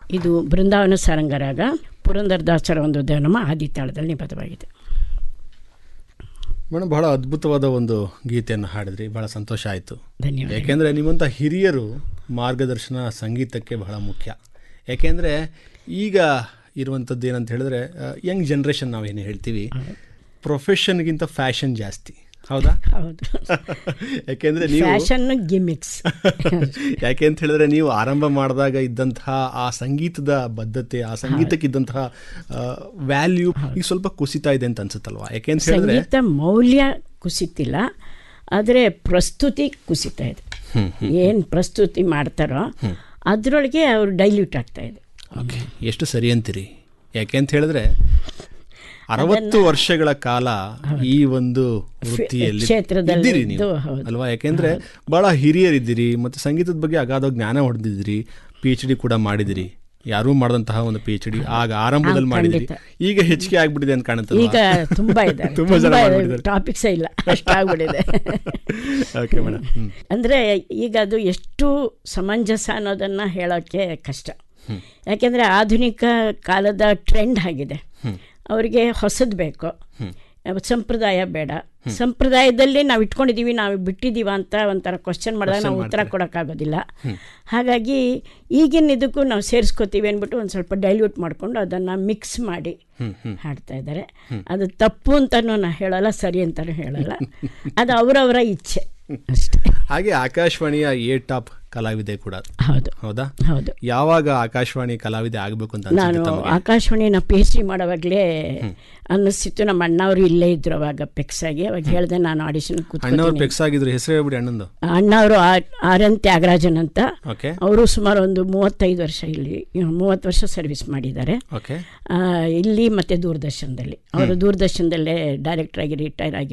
ಇದು ಬೃಂದಾವನ ಸಾರಂಗರಾಗ ಪುರಂದರದಾಸರ ಒಂದು ದೇವನಮ ಆದಿತಾಳದಲ್ಲಿ ನಿಬದ್ಧವಾಗಿದೆ ಮೇಡಮ್ ಬಹಳ ಅದ್ಭುತವಾದ ಒಂದು ಗೀತೆಯನ್ನು ಹಾಡಿದ್ರಿ ಬಹಳ ಸಂತೋಷ ಆಯಿತು ಧನ್ಯವಾದ ಯಾಕೆಂದರೆ ನಿಮ್ಮಂಥ ಹಿರಿಯರು ಮಾರ್ಗದರ್ಶನ ಸಂಗೀತಕ್ಕೆ ಬಹಳ ಮುಖ್ಯ ಯಾಕೆಂದರೆ ಈಗ ಇರುವಂಥದ್ದು ಏನಂತ ಹೇಳಿದ್ರೆ ಯಂಗ್ ಜನ್ರೇಷನ್ ನಾವೇನು ಹೇಳ್ತೀವಿ ಪ್ರೊಫೆಷನ್ಗಿಂತ ಫ್ಯಾಷನ್ ಜಾಸ್ತಿ ಹೌದಾ ಹೌದು ಯಾಕೆಂದರೆ ನೀವು ಫ್ಯಾಷನ್ ಗಿಮಿಕ್ಸ್ ಯಾಕೆ ಅಂತ ಹೇಳಿದ್ರೆ ನೀವು ಆರಂಭ ಮಾಡಿದಾಗ ಇದ್ದಂತಹ ಆ ಸಂಗೀತದ ಬದ್ಧತೆ ಆ ಸಂಗೀತಕ್ಕೆ ಇದ್ದಂತಹ ವ್ಯಾಲ್ಯೂ ಈಗ ಸ್ವಲ್ಪ ಕುಸಿತಾ ಇದೆ ಅಂತ ಅನ್ಸುತ್ತಲ್ವಾ ಯಾಕೆ ಅಂತ ಹೇಳಿದ್ರೆ ಸಂಗೀತ ಮೌಲ್ಯ ಕುಸಿತಿಲ್ಲ ಆದರೆ ಪ್ರಸ್ತುತಿ ಕುಸಿತಾ ಇದೆ ಏನು ಪ್ರಸ್ತುತಿ ಮಾಡ್ತಾರೋ ಅದರೊಳಗೆ ಅವ್ರು ಡೈಲ್ಯೂಟ್ ಆಗ್ತಾ ಇದೆ ಓಕೆ ಎಷ್ಟು ಸರಿ ಅಂತೀರಿ ಯಾಕೆ ಅಂತ ಹೇಳಿದ್ರೆ ಅರವತ್ತು ವರ್ಷಗಳ ಕಾಲ ಈ ಒಂದು ವೃತ್ತಿಯಲ್ಲಿ ಕ್ಷೇತ್ರದಲ್ಲಿ ಇದ್ದೀರಿ ನೀವು ಇದ್ದು, ಹೌದು. ಅಲ್ವಾ ಯಾಕೆಂದ್ರೆ ಬಹಳ ಹಿರಿಯರಿದ್ದೀರಿ ಮತ್ತು ಸಂಗೀತದ ಬಗ್ಗೆ ಅಗಾಧ ಜ್ಞಾನ ಹೊಡೆದಿದ್ದೀರಿ ಪಿ ಎಚ್ ಡಿ ಕೂಡ ಮಾಡಿದಿರಿ ಯಾರೂ ಮಾಡದಂತಹ ಒಂದು ಪಿ ಎಚ್ ಡಿ ಆಗ ಆರಂಭದಲ್ಲಿ ಮಾಡಿದಿರಿ ಈಗ ಹೆಚ್ಚಿಗೆ ಆಗ್ಬಿಟ್ಟಿದೆ ಅಂತ ಕಾಣುತ್ತೆ ಈಗ ತುಂಬಾ ಇದೆ ತುಂಬಾ ಜನ ಮಾಡ್ಬಿಟ್ಟಿದ್ದಾರೆ. ಟಾಪಿಕ್ಸೇ ಇಲ್ಲ ಅಷ್ಟಾಗ್ಬಿಟ್ಟಿದೆ ಓಕೆ ಮೇಡಮ್ ಹ್ಮ್ ಅಂದರೆ ಈಗ ಅದು ಎಷ್ಟು ಸಮಂಜಸ ಅನ್ನೋದನ್ನು ಹೇಳೋಕ್ಕೆ ಕಷ್ಟ ಯಾಕೆಂದರೆ ಆಧುನಿಕ ಕಾಲದ ಟ್ರೆಂಡ್ ಆಗಿದೆ ಅವರಿಗೆ ಹೊಸದು ಬೇಕು ಸಂಪ್ರದಾಯ ಬೇಡ ಸಂಪ್ರದಾಯದಲ್ಲಿ ನಾವು ಇಟ್ಕೊಂಡಿದ್ದೀವಿ ನಾವು ಬಿಟ್ಟಿದ್ದೀವ ಅಂತ ಒಂಥರ ಕ್ವಶನ್ ಮಾಡಿದಾಗ ನಾವು ಉತ್ತರ ಕೊಡೋಕ್ಕಾಗೋದಿಲ್ಲ ಹಾಗಾಗಿ ಈಗಿನ ಇದಕ್ಕೂ ನಾವು ಸೇರಿಸ್ಕೋತೀವಿ ಅಂದ್ಬಿಟ್ಟು ಒಂದು ಸ್ವಲ್ಪ ಡೈಲ್ಯೂಟ್ ಮಾಡಿಕೊಂಡು ಅದನ್ನು ಮಿಕ್ಸ್ ಮಾಡಿ ಹಾಡ್ತಾ ಇದ್ದಾರೆ ಅದು ತಪ್ಪು ಅಂತಲೂ ನಾನು ಹೇಳಲ್ಲ ಸರಿ ಅಂತಲೂ ಹೇಳಲ್ಲ ಅದು ಅವರವರ ಇಚ್ಛೆ ಅಷ್ಟೇ ಹಾಗೆ ಆಕಾಶವಾಣಿಯ ಎ ಟಾಪ್ ಕಲಾವಿದೆ ಕೂಡ ಹೌದು ಹೌದಾ ಹೌದು ಯಾವಾಗ ಆಕಾಶವಾಣಿ ಕಲಾವಿದೆ ಆಗಬೇಕು ಅಂತ ನಾನು ಅನ್ಸುತ್ತೆ ತಮಗೆ? ಆಕಾಶವಾಣಿನ ಪಿ ಎಚ್ ಡಿ ಮಾಡೋವಾಗಲೇ ಅನ್ನಿಸ್ತಿತ್ತು ನಮ್ಮ ಅಣ್ಣವರು ಇಲ್ಲೇ ಇದ್ರು ಅವಾಗ ಪೆಕ್ಸ್ ಆಗಿ ಅವಾಗ ಹೇಳಿದೆ ನಾನು ಆಡಿಷನ್ ಅಣ್ಣವ್ರು ಕೂತ್ಕೊತೀನಿ ಪೆಕ್ಸ್ ಆಗಿದ್ರು ಹೆಸರು ಹೇಳ್ಬಿಡಿ ಅಣ್ಣಂದು ಅಣ್ಣವರು ಆರ್ ಎನ್ ತ್ಯಾಗರಾಜನ್ ಅಂತ ಓಕೆ ಅವರು ಸುಮಾರು ಒಂದು ಮೂವತ್ತೈದು ವರ್ಷ ಇಲ್ಲಿ ಮೂವತ್ತು ವರ್ಷ ಸರ್ವಿಸ್ ಮಾಡಿದ್ದಾರೆ ಓಕೆ ಆ, ಇಲ್ಲಿ ಮತ್ತು ದೂರದರ್ಶನದಲ್ಲಿ ಅವರು ದೂರದರ್ಶನದಲ್ಲೇ ಡೈರೆಕ್ಟರ್ ಆಗಿ ರಿಟೈರ್ ಆಗಿ